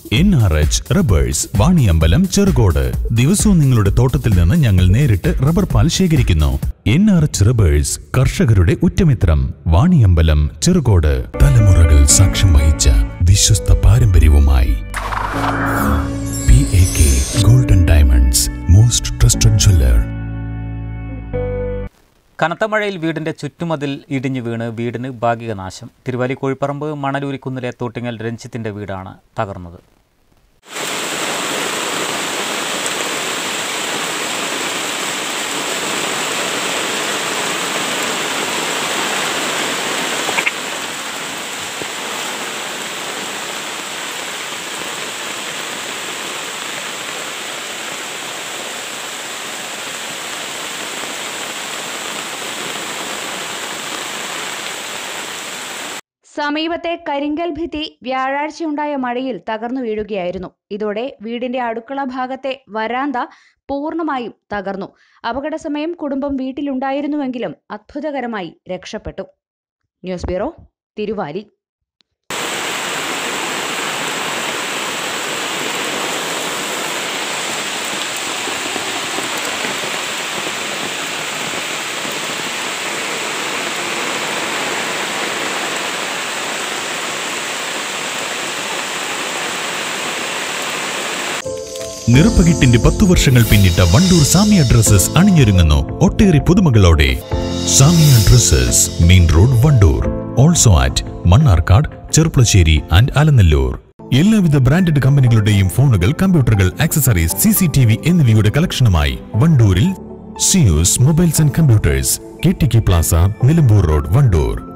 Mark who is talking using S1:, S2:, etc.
S1: N R H rubbers Vaniyambalam Cherukode ദിവസവും നിങ്ങളുടെ തോട്ടത്തിൽ നിന്ന് ഞങ്ങൾ നേരിട്ട് റബ്ബർ പാൽ ശേഖരിക്കുന്നു എൻ ആർ എച്ച് റബ്ബേഴ്സ് കർഷകരുടെ ഉറ്റമിത്രം വാണിയമ്പലം ചെറുകോട് തലമുറകൾ സാക്ഷ്യം വഹിച്ച വിശ്വസ്ത പാരമ്പര്യവുമായി P A K golden diamonds most trusted jeweller
S2: കനത്ത മഴയിൽ വീടിന്റെ ചുറ്റുമതിൽ ഇടിഞ്ഞു വീണ് വീടിന് ഭാഗിക നാശം തിരുവാലി കോഴിപ്പറമ്പ് മണലൂരിക്കുന്നിലെ തോട്ടിങ്ങൽ രഞ്ജിത്തിന്റെ വീടാണ് തകർന്നത്
S3: സമീപത്തെ കരിങ്കൽ ഭിത്തി വ്യാഴാഴ്ചയുണ്ടായ മഴയിൽ തകർന്നു വീഴുകയായിരുന്നു ഇതോടെ വീടിന്റെ അടുക്കള ഭാഗത്തെ വരാന്ത പൂർണ്ണമായും തകർന്നു അപകട സമയം കുടുംബം വീട്ടിലുണ്ടായിരുന്നുവെങ്കിലും അത്ഭുതകരമായി രക്ഷപ്പെട്ടു ന്യൂസ് ബ്യൂറോ തിരുവാലി
S1: നിറപ്പകിട്ടിന്റെ പത്തു വർഷങ്ങൾ പിന്നിട്ട വണ്ടൂർ സാമിയ ഡ്രസ്സസ് അണിഞ്ഞൊരുങ്ങുന്നു ഒട്ടേറെ പുതുമകളോടെ Samiya dresses main road Vandoor also at Mannarkkad Cherpulassery and Alanallur എല്ലാവിധ ബ്രാൻഡഡ് കമ്പനികളുടെയും ഫോണുകൾ കമ്പ്യൂട്ടറുകൾ accessories C C T V എന്നിവയുടെ കളക്ഷനുമായി വണ്ടൂരിൽ Zeus mobiles and computers K T K plaza Nilambur road Wandoor